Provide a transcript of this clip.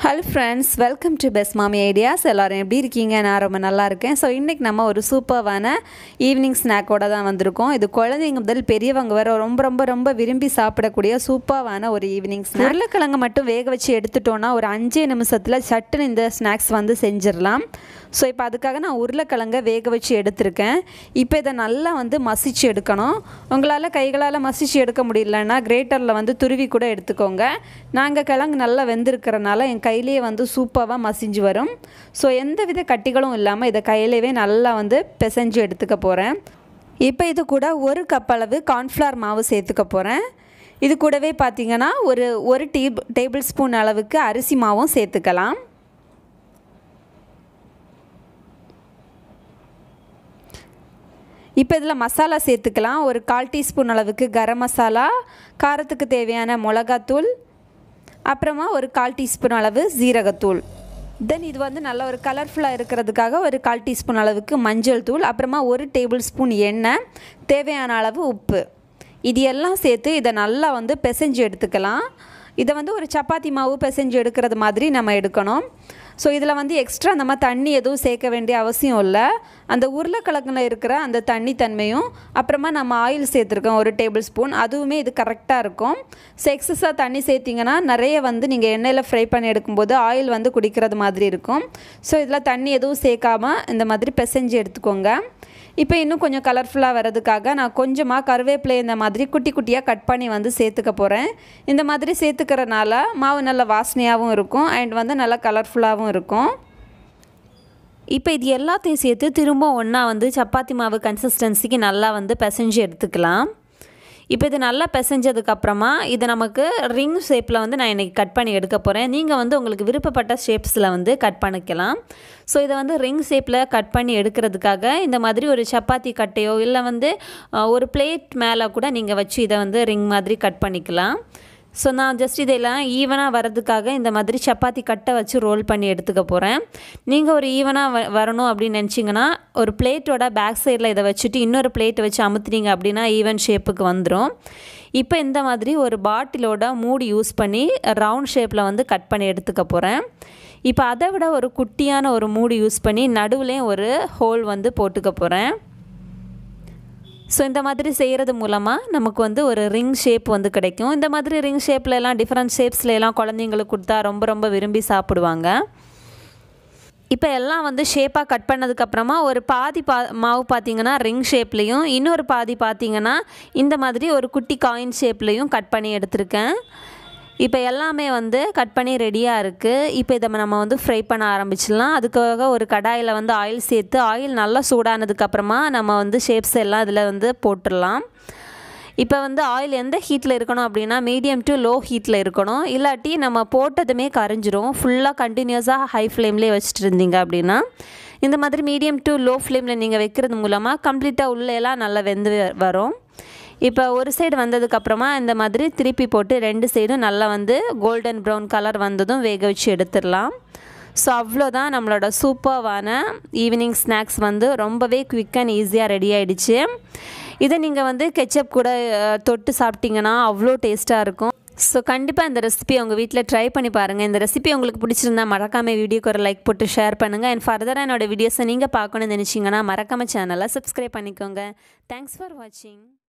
hello friends welcome to best Mami ideas எல்லோரும் எப்படி இருக்கீங்க நான் ரொம்ப நல்லா இருக்கேன் ஸோ இன்றைக்கி நம்ம ஒரு சூப்பர்வான ஈவினிங் ஸ்நாக்கோட தான் வந்திருக்கோம் இது குழந்தைங்க முதல் பெரியவங்க வர ரொம்ப ரொம்ப ரொம்ப விரும்பி சாப்பிடக்கூடிய சூப்பர்வான ஒரு ஈவினிங் ஸ்நாக் உருளைக்கிழங்கு மட்டும் வேக வச்சு எடுத்துட்டோன்னா ஒரு அஞ்சே நிமிஷத்தில் சட்டுன்னு இந்த ஸ்நாக்ஸ் வந்து செஞ்சிடலாம் ஸோ இப்போ அதுக்காக நான் உருளைக்கிழங்க வேக வச்சு எடுத்திருக்கேன் இப்போ இதை நல்லா வந்து மசிச்சு எடுக்கணும் உங்களால் கைகளால் மசிச்சு எடுக்க முடியலன்னா கிரேட்டரில் வந்து துருவி கூட எடுத்துக்கோங்க நாங்கள் கிழங்கு நல்லா வெந்திருக்கிறனால என் கையிலேயே வந்து சூப்பராக மசிஞ்சு வரும் ஸோ எந்த வித கட்டிகளும் இல்லாமல் இதை கையிலேயே நல்லா வந்து பிசைஞ்சு எடுத்துக்க போகிறேன் இப்போ இது கூட ஒரு கப் அளவு கார்ன்ஃப்ளவர் மாவு சேர்த்துக்க போகிறேன் இது கூடவே பார்த்திங்கன்னா ஒரு ஒரு டீ டேபிள் ஸ்பூன் அளவுக்கு அரிசி மாவும் சேர்த்துக்கலாம் இப்போ இதில் மசாலா சேர்த்துக்கலாம் ஒரு கால் டீஸ்பூன் அளவுக்கு கரம் மசாலா காரத்துக்கு தேவையான மிளகாத்தூள் அப்புறமா ஒரு கால் டீஸ்பூன் அளவு ஜீரகத்தூள் தென் இது வந்து நல்ல ஒரு கலர்ஃபுல்லாக இருக்கிறதுக்காக ஒரு கால் டீஸ்பூன் அளவுக்கு மஞ்சள் தூள் அப்புறமா ஒரு டேபிள் ஸ்பூன் எண்ணெய் தேவையான அளவு உப்பு இது எல்லாம் சேர்த்து இதை நல்லா வந்து பிசைஞ்சு எடுத்துக்கலாம் இதை வந்து ஒரு சப்பாத்தி மாவு பிசைஞ்சு எடுக்கிறது மாதிரி நம்ம எடுக்கணும் ஸோ இதில் வந்து எக்ஸ்ட்ரா நம்ம தண்ணி எதுவும் சேர்க்க வேண்டிய அவசியம் இல்லை அந்த உருளைக்கிழங்குல இருக்கிற அந்த தண்ணி தன்மையும் அப்புறமா நம்ம ஆயில் சேர்த்துருக்கோம் ஒரு டேபிள் ஸ்பூன் அதுவுமே இது கரெக்டாக இருக்கும் ஸோ எக்ஸஸாக தண்ணி சேர்த்திங்கன்னா நிறைய வந்து நீங்கள் எண்ணெயில் ஃப்ரை பண்ணி எடுக்கும்போது ஆயில் வந்து குடிக்கிறது மாதிரி இருக்கும் ஸோ இதில் தண்ணி எதுவும் சேர்க்காமல் இந்த மாதிரி பிசைஞ்சு எடுத்துக்கோங்க இப்போ இன்னும் கொஞ்சம் கலர்ஃபுல்லாக வர்றதுக்காக நான் கொஞ்சமாக கருவேப்பிலை இந்த மாதிரி குட்டி குட்டியாக கட் பண்ணி வந்து சேர்த்துக்க போகிறேன் இந்த மாதிரி சேர்த்துக்கிறனால மாவு நல்ல வாசனையாகவும் இருக்கும் அண்ட் வந்து நல்லா கலர்ஃபுல்லாகவும் இருக்கும் இப்போ இது எல்லாத்தையும் சேர்த்து திரும்ப ஒன்றா வந்து சப்பாத்தி மாவு கன்சிஸ்டன்சிக்கு நல்லா வந்து பிசைஞ்சு எடுத்துக்கலாம் இப்போ இது நல்லா பிசைஞ்சதுக்கப்புறமா இது நமக்கு ரிங் ஷேப்பில் வந்து நான் இன்றைக்கி கட் பண்ணி எடுக்க போகிறேன் நீங்கள் வந்து உங்களுக்கு விருப்பப்பட்ட ஷேப்ஸில் வந்து கட் பண்ணிக்கலாம் ஸோ இதை வந்து ரிங் ஷேப்பில் கட் பண்ணி எடுக்கிறதுக்காக இந்த மாதிரி ஒரு சப்பாத்தி கட்டையோ இல்லை வந்து ஒரு பிளேட் மேலே கூட நீங்கள் வச்சு இதை வந்து ரிங் மாதிரி கட் பண்ணிக்கலாம் ஸோ நான் ஜஸ்ட் இதெல்லாம் ஈவனாக வரதுக்காக இந்த மாதிரி சப்பாத்தி கட்டை வச்சு ரோல் பண்ணி எடுத்துக்க போகிறேன் நீங்கள் ஒரு ஈவனாக வ வரணும் அப்படின்னு நினச்சிங்கன்னா ஒரு பிளேட்டோட பேக் சைடில் இதை வச்சுட்டு இன்னொரு பிளேட்டை வச்சு அமுத்துனீங்க அப்படின்னா ஈவன் ஷேப்புக்கு வந்துடும் இப்போ இந்த மாதிரி ஒரு பாட்டிலோட மூடி யூஸ் பண்ணி ரவுண்ட் ஷேப்பில் வந்து கட் பண்ணி எடுத்துக்க போகிறேன் இப்போ அதை விட ஒரு குட்டியான ஒரு மூடி யூஸ் பண்ணி நடுவுலேயும் ஒரு ஹோல் வந்து போட்டுக்க போகிறேன் ஸோ இந்த மாதிரி செய்கிறது மூலமாக நமக்கு வந்து ஒரு ரிங் ஷேப் வந்து கிடைக்கும் இந்த மாதிரி ரிங் ஷேப்லலாம் டிஃப்ரெண்ட் ஷேப்ஸ்லாம் குழந்தைங்களுக்கு கொடுத்தா ரொம்ப ரொம்ப விரும்பி சாப்பிடுவாங்க இப்போ எல்லாம் வந்து ஷேப்பாக கட் பண்ணதுக்கப்புறமா ஒரு பாதி பா மாவு பார்த்திங்கன்னா ரிங் ஷேப்லேயும் இன்னொரு பாதி பார்த்திங்கன்னா இந்த மாதிரி ஒரு குட்டி காயின் ஷேப்லேயும் கட் பண்ணி எடுத்திருக்கேன் இப்போ எல்லாமே வந்து கட் பண்ணி ரெடியாக இருக்குது இப்போ இதை நம்ம வந்து ஃப்ரை பண்ண ஆரம்பிச்சிடலாம் அதுக்காக ஒரு கடாயில் வந்து ஆயில் சேர்த்து ஆயில் நல்லா சூடானதுக்கப்புறமா நம்ம வந்து ஷேப்ஸ் எல்லாம் இதில் வந்து போட்டுடலாம் இப்போ வந்து ஆயில் எந்த ஹீட்டில் இருக்கணும் அப்படின்னா மீடியம் டு லோ ஹீட்டில் இருக்கணும் இல்லாட்டி நம்ம போட்டதுமே கரைஞ்சிரும் ஃபுல்லாக கண்டினியூஸாக ஹை ஃப்ளேம்லேயே வச்சுட்டு இருந்தீங்க அப்படின்னா இந்த மாதிரி மீடியம் டு லோ ஃப்ளேமில் நீங்கள் வைக்கிறது மூலமாக கம்ப்ளீட்டாக உள்ளேலாம் நல்லா வெந்து வரும் இப்போ ஒரு சைடு வந்ததுக்கப்புறமா இந்த மாதிரி திருப்பி போட்டு ரெண்டு சைடும் நல்லா வந்து கோல்டன் ப்ரௌன் கலர் வந்ததும் வேக வச்சு எடுத்துடலாம் ஸோ அவ்வளோதான் நம்மளோட சூப்பர்வான ஈவினிங் ஸ்நாக்ஸ் வந்து ரொம்பவே குவிக் அண்ட் ஈஸியாக ரெடி ஆகிடுச்சு இதை நீங்கள் வந்து கெச்சப் கூட தொட்டு சாப்பிட்டீங்கன்னா அவ்வளோ டேஸ்ட்டாக இருக்கும் ஸோ கண்டிப்பாக இந்த ரெசிபி உங்கள் வீட்டில் ட்ரை பண்ணி பாருங்கள் இந்த ரெசிபி உங்களுக்கு பிடிச்சிருந்தா மறக்காமல் வீடியோக்கு ஒரு லைக் போட்டு ஷேர் பண்ணுங்கள் அண்ட் ஃபர்தராக என்னோடய வீடியோஸை நீங்கள் பார்க்கணும்னு நினச்சிங்கன்னா மறக்காமல் சேனலை சப்ஸ்கிரைப் பண்ணிக்கோங்க தேங்க்ஸ் ஃபார் வாட்சிங்